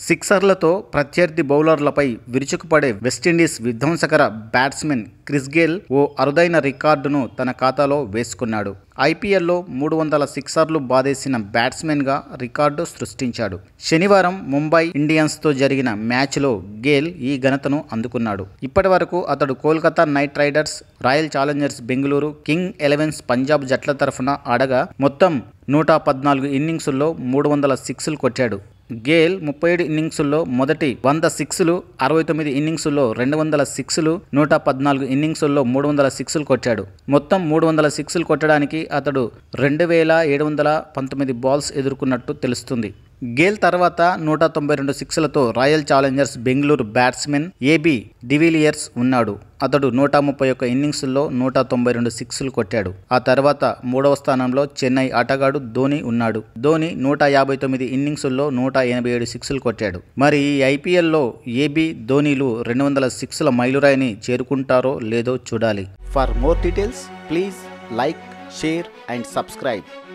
సిక్సర్లతో ప్రత్యర్థి బౌలర్లపై విరుచుకుపడే వెస్టిండీస్ విధ్వంసకర బ్యాట్స్మెన్ క్రిస్ గేల్ ఓ అరుదైన రికార్డును తన ఖాతాలో వేసుకున్నాడు ఐపీఎల్లో మూడు వందల సిక్సర్లు బాధేసిన బ్యాట్స్మెన్గా రికార్డు సృష్టించాడు శనివారం ముంబై ఇండియన్స్తో జరిగిన మ్యాచ్లో గేల్ ఈ ఘనతను అందుకున్నాడు ఇప్పటి వరకు అతడు Kolkata Knight Riders Royal Challengers Bengaluru king elevens Punjab జట్ల తరఫున ఆడగా మొత్తం నూట పద్నాలుగు ఇన్నింగ్సుల్లో మూడు వందల సిక్స్లు కొట్టాడు గేల్ ముప్పై ఏడు ఇన్నింగ్సుల్లో మొదటి వంద సిక్స్లు అరవై తొమ్మిది ఇన్నింగ్సుల్లో రెండు వందల సిక్స్లు నూట పద్నాలుగు ఇన్నింగ్సుల్లో మూడు వందల సిక్స్లు కొట్టాడు మొత్తం మూడు వందల సిక్స్లు కొట్టడానికి అతడు రెండు వేల ఏడు వందల పంతొమ్మిది బాల్స్ ఎదుర్కొన్నట్టు తెలుస్తుంది గేల్ తర్వాత నూట తొంభై రెండు సిక్స్లతో Royal Challengers Bengaluru batsmen AB de Villiers ఉన్నాడు అతడు నూట ముప్పై ఒక్క ఇన్నింగ్స్లో నూట తొంభై రెండు సిక్స్లు కొట్టాడు ఆ తర్వాత మూడవ స్థానంలో చెన్నై ఆటగాడు ధోని ఉన్నాడు ధోని నూట యాభై తొమ్మిది ఇన్నింగ్స్లో నూట ఎనభై ఏడు సిక్స్లు కొట్టాడు మరి ఈ ఐపీఎల్లో ఏబి ధోనీలు రెండు వందల సిక్స్ల మైలురాయిని చేరుకుంటారో లేదో చూడాలి for more details please like share and subscribe